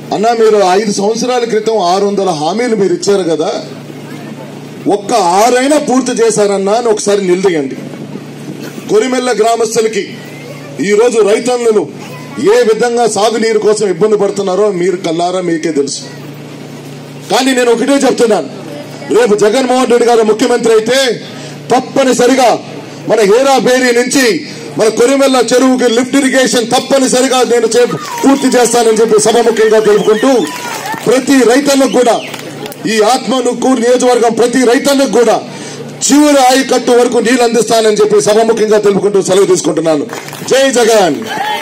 అన్నా మీరు ఐదు సంవత్సరాల క్రితం ఆరు వందల హామీలు మీరు ఇచ్చారు కదా ఒక్క ఆరైనా పూర్తి చేశారన్నా అని ఒకసారి నిలదీయండి కొరిమెల్ల గ్రామస్తులకి ఈ రోజు రైతన్నులు ఏ విధంగా సాగునీరు కోసం ఇబ్బంది పడుతున్నారో మీరు కల్లారా మీకే తెలుసు కానీ నేను ఒకటే చెప్తున్నాను రేపు జగన్మోహన్ రెడ్డి గారు ముఖ్యమంత్రి అయితే తప్పనిసరిగా మన హేరాబేరి నుంచి మన కొరిమెల్ల చెరువుకి లిఫ్ట్ ఇరిగేషన్ తప్పనిసరిగా నేను చే- పూర్తి చేస్తానని చెప్పి సభముఖ్యంగా తెలుపుకుంటూ ప్రతి రైతన్నకు కూడా ఈ ఆత్మనుకూరు నియోజకవర్గం ప్రతి రైతన్నకు కూడా చివరి ఆయకట్టు వరకు నీళ్లు అందిస్తానని చెప్పి సభముఖ్యంగా తెలుపుకుంటూ సెలవు తీసుకుంటున్నాను జై జగన్